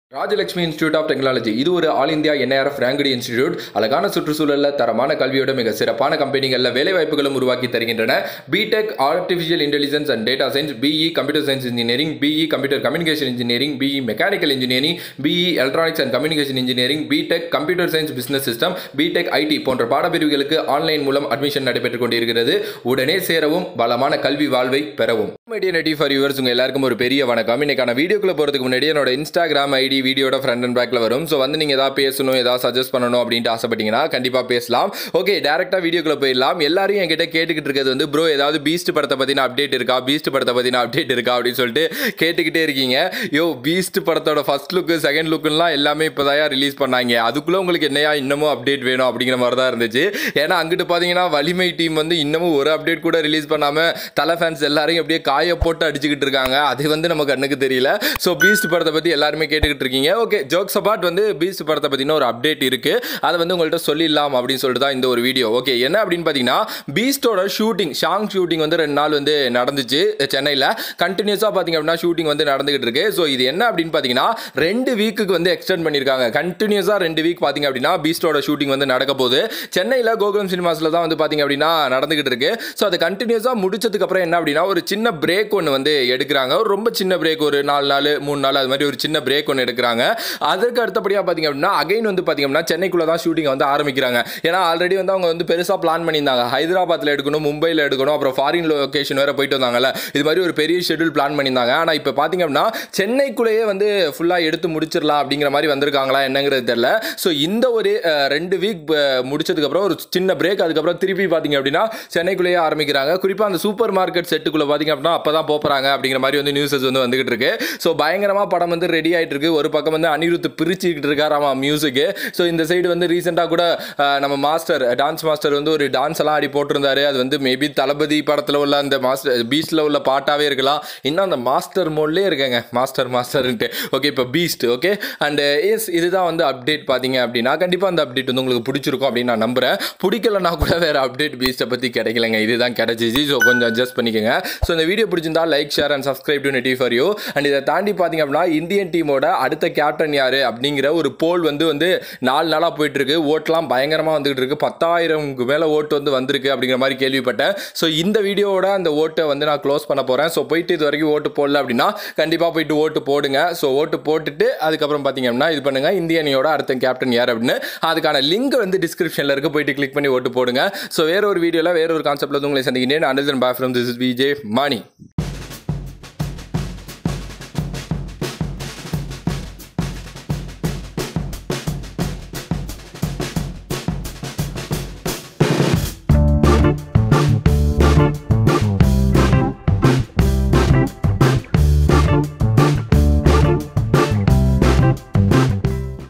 Rajalakshmi institute of technology இது ஒரு all India NIRF ranked institute அழகான சுற்றுச்சூழலில் தரமான கல்வியோட மிக சிறப்பான கம்பெனிகளில் வேலை வாய்ப்புகளும் உருவாக்கி தருகின்றன BTech artificial intelligence and data science BE computer science engineering BE computer communication engineering BE mechanical engineering BE electronics and communication engineering BTech computer science business system BTech IT போன்ற பாடப்பிரிவுகளுக்கு ஆன்லைன் மூலம் அட்மிஷன் நடைபெற்றுக் கொண்டிருக்கிறது உடனே சேரவும் பலமான கல்வி வாழ்வை பெறவும் மீடியா நெட்டி ஃபார் யூவர்ஸ் உங்க எல்லாருக்கும் ஒரு பெரிய வணக்கம் இன்னைக்கான வீடியோக்குள்ள போறதுக்கு முன்னாடி என்னோட இன்ஸ்டாகிராம் ஐடி வீடியோட ஃப்ரண்ட் அண்ட் பேக்ல வரும் ஸோ வந்து நீங்க ஏதாவது பேசணும் ஏதாவது சஜஸ்ட் பண்ணணும் அப்படின்ட்டு ஆசைப்பட்டீங்கன்னா கண்டிப்பா பேசலாம் ஓகே டேரக்டா வீடியோக்குள்ள போயிடலாம் எல்லாரும் என்கிட்ட கேட்டுக்கிட்டு இருக்கிறது வந்து ப்ரோ ஏதாவது பீஸ்ட் படத்தை பத்தின அப்டேட் இருக்கா பீஸ்ட் படத்தை பத்தின அப்டேட் இருக்கா அப்படின்னு சொல்லிட்டு கேட்டுக்கிட்டே இருக்கீங்க யோ பீஸ்ட் படத்தோட ஃபர்ஸ்ட் லுக்கு செகண்ட் லுக்குலாம் எல்லாமே இப்போதான் ரிலீஸ் பண்ணாங்க அதுக்குள்ள உங்களுக்கு என்னையா இன்னமும் அப்டேட் வேணும் அப்படிங்கிற மாதிரி தான் இருந்துச்சு ஏன்னா அங்கிட்டு பார்த்தீங்கன்னா வலிமை டீம் வந்து இன்னமும் ஒரு அப்டேட் கூட ரிலீஸ் பண்ணாம தலை ஃபேன்ஸ் எல்லாரையும் அப்படியே காய போட்டு அடிச்சுக்கிட்டு இருக்காங்க அது வந்து நம்ம கண்ணுக்கு தெரியல ஸோ பீஸ்ட் படத்தை பற்றி எல்லாருமே கேட்டுக்கிட்டு இருக்கீங்க ஓகே ஜோக்ஸ் அபார்ட் வந்து பீஸ்ட் படத்தை பற்றின ஒரு அப்டேட் இருக்கு அதை வந்து உங்கள்கிட்ட சொல்லிடலாம் அப்படின்னு சொல்லிட்டு தான் இந்த ஒரு வீடியோ ஓகே என்ன அப்படின்னு பார்த்தீங்கன்னா பீஸ்டோட ஷூட்டிங் ஷாங் ஷூட்டிங் வந்து ரெண்டு நாள் வந்து நடந்துச்சு சென்னையில் கண்டினியூஸாக பார்த்தீங்க அப்படின்னா ஷூட்டிங் வந்து நடந்துகிட்டு இருக்கு ஸோ இது என்ன அப்படின்னு பார்த்தீங்கன்னா ரெண்டு வீக்குக்கு வந்து எக்ஸ்டெண்ட் பண்ணியிருக்காங்க கண்டினியூஸாக ரெண்டு வீக் பார்த்தீங்க அப்படின்னா பீஸ்டோட ஷூட்டிங் வந்து நடக்க போகுது சென்னையில் கோகுலம் சினிமாஸில் தான் வந்து பார்த்தீங்க அப்படின்னா நடந்துகிட்டு இருக்கு ஸோ அது கண்டினியூஸாக முடிச்சதுக்கு அப்புறம் என்ன அப்படின்னா ஒரு சின்ன பிரேக் ஒன்று வந்து எடுக்கிறாங்க ஒரு ரொம்ப சின்ன பிரேக் ஒரு நாலு நாள் மூணு நாள் அது மாதிரி ஒரு சின்ன பிரேக் ஒன்று எடுக்கிறாங்க அதுக்கு அடுத்தபடியாக பார்த்தீங்க அப்படின்னா அகைன் வந்து பார்த்தீங்க அப்படின்னா சென்னைக்குள்ளே தான் ஷூட்டிங் வந்து ஆரம்பிக்கிறாங்க ஏன்னா ஆல்ரெடி வந்து அவங்க வந்து பெருசாக பிளான் பண்ணியிருந்தாங்க ஹைதராபாத்தில் எடுக்கணும் மும்பையில் எடுக்கணும் அப்புறம் ஃபாரின் லொகேஷன் வேறு போயிட்டு வந்தாங்கல்ல இது மாதிரி ஒரு பெரிய ஷெட்யூல் பிளான் பண்ணியிருந்தாங்க ஆனால் இப்போ பார்த்தீங்க அப்படின்னா சென்னைக்குள்ளேயே வந்து ஃபுல்லாக எடுத்து முடிச்சிடலாம் அப்படிங்கிற மாதிரி வந்திருக்காங்களா என்னங்கிறது தெரியல ஸோ இந்த ஒரு அஹ், ரெண்டு வீக் முடிச்சதுக்கப்புறம் ஒரு சின்ன பிரேக் அதுக்கப்புறம் திருப்பி பார்த்தீங்க அப்படின்னா சென்னைக்குள்ளேயே ஆரம்பிக்கிறாங்க குறிப்பாக அந்த சூப்பர் மார்க்கெட் செட்டுக்குள்ளே பார்த்தீங்க அப்படின்னா அப்போ தான் போகிறாங்க அப்படிங்கிற மாதிரி வந்து நியூஸஸ் வந்து வந்துகிட்டு இருக்கு ஸோ பயங்கரமாக படம் வந்து ரெடி ஆகிட்டு இருக்கு ஒரு பக்கம் வந்து அனிருத் பிரிச்சுக்கிட்டு இருக்காரு ஆமாம் மியூசிக்கு ஸோ இந்த சைடு வந்து ரீசெண்டாக கூட அஹ், நம்ம மாஸ்டர் டான்ஸ் மாஸ்டர் வந்து ஒரு டான்ஸ் எல்லாம் ஆடி போட்டிருந்தாரு அது வந்து மேபி தளபதி படத்தில் உள்ள அந்த மாஸ்டர் பீஸ்டில் உள்ள பாட்டாவே இருக்கலாம் இன்னும் அந்த மாஸ்டர் மோட்லேயே இருக்காங்க மாஸ்டர் மாஸ்டர்ன்ட்டு ஓகே இப்போ பீஸ்ட் ஓகே அண்ட் எஸ் இதுதான் வந்து அப்டேட் பார்த்தீங்க அப்படின்னா கண்டிப்பாக அந்த அப்டேட் வந்து உங்களுக்கு பிடிச்சிருக்கும் அப்படின்னு நான் நம்புறேன் பிடிக்கலனா கூட வேறு அப்டேட் பீஸ்ட்டை பற்றி கிடைக்கலங்க இதுதான் கிடைச்சிச்சு ஸோ கொஞ்சம் அட்ஜஸ்ட் பண்ணிக்கோங்க ஸோ இந்த வீடியோ பிடிச்சிருந்தா like share and subscribe to Netty for you and இதை தாண்டி பார்த்தீங்க அப்படின்னா இந்தியன் டீமோட அடுத்த கேப்டன் யார் அப்படிங்கிற ஒரு போல் வந்து வந்து நாலு நாளாக போயிட்டு இருக்கு ஓட்டெலாம் பயங்கரமாக வந்துகிட்டு இருக்கு பத்தாயிரம்க்கு மேலே ஓட்டு வந்து வந்திருக்கு அப்படிங்கிற மாதிரி கேள்விப்பட்டேன் ஸோ இந்த வீடியோவோட அந்த ஓட்டை வந்து நான் க்ளோஸ் பண்ண போகிறேன் ஸோ போயிட்டு இது வரைக்கும் ஓட்டு போடல அப்படின்னா கண்டிப்பாக போயிட்டு ஓட்டு போடுங்க ஸோ ஓட்டு போட்டுட்டு அதுக்கப்புறம் பார்த்தீங்க அப்படின்னா இது பண்ணுங்க இந்திய அணியோட அடுத்த கேப்டன் யார் அப்படின்னு அதுக்கான லிங்க் வந்து டிஸ்கிரிப்ஷனில் இருக்கு போயிட்டு கிளிக் பண்ணி ஓட்டு போடுங்க ஸோ வேற ஒரு வீடியோவில் வேற ஒரு கான்செப்ட்ல வந்து உங்களை சந்திக்கிறேன் அண்டர் bye from this is VJ மாணி